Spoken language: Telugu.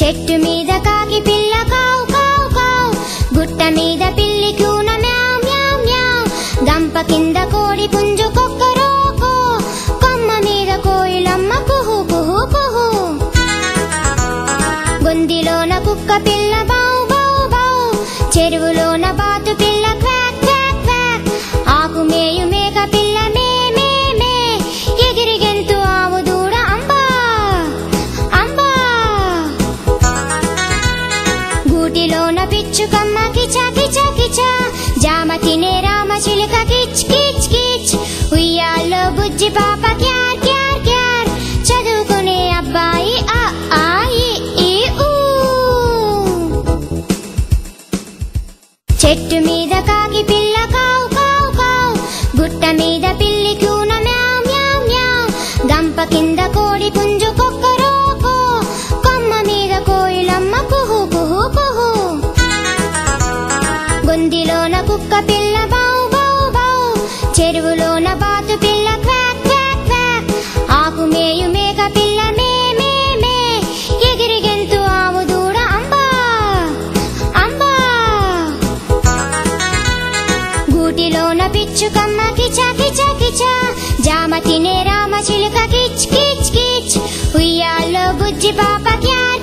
చెట్టు మీద కాకి పిల్ల కావు కావు కావు గుట్ట మీద పిల్లి కూన మ్యావ్ మ్యావ్ మ్యావ్ గంప కింద కోడి పుంజు కొక్కరోకో కొమ్మ మీద కోయిలమ్మ కుహు కుహు కుహు గొందిలోన కుక్క పిల్ల బౌ బౌ బౌ చెరువులోన బాతు పిల్ల క్వాక్ క్వాక్ క్వాక్ ఆకు మేయు మేక పిల్ల మే మే మే ఎగిరి గెంతు ఆవు దూడ అంబా అంబా గూటిలోన పిచ్చుకమ్మ కిచ కిచ కిచ జామ తినే రామ చిలుక కిచ్ కిచ్ కిచ్ ఉయ్యాల్లో బుజ్జి పాప క్యార్ క్యార్ క్యార్ చదువుకునే అబ్బాయి ఆ ఆ ఈ ఈ ఊ చెట్టు మీద కాకి పిల్ల కావు కావు కావు గుట్ట మీద పిల్లి కూన మ్యావ్ మ్యావ్ మ్యావ్ గంప కింద కోడి పుంజు కొక్కరోకో కొమ్మ మీద కోయిలమ్మ కుహు కుహు కుహు గొందిలోన కుక్క పిల్ల బౌ బౌ బౌ చెరువులోన బాతు పిల్ల క్వాక్ క్వాక్ క్వాక్ ఆకు మేయు మేక పిల్ల మే మే మే ఎగిరి గెంతు ఆవు దూడ అంబా అంబా గూటిలోన పిచ్చుకమ్మ కిచ కిచ కిచ జామ తినే రామ చిలుక కిచ్ కిచ్ కిచ్ ఉయ్యాల్లో బుజ్జి పాప క్యార్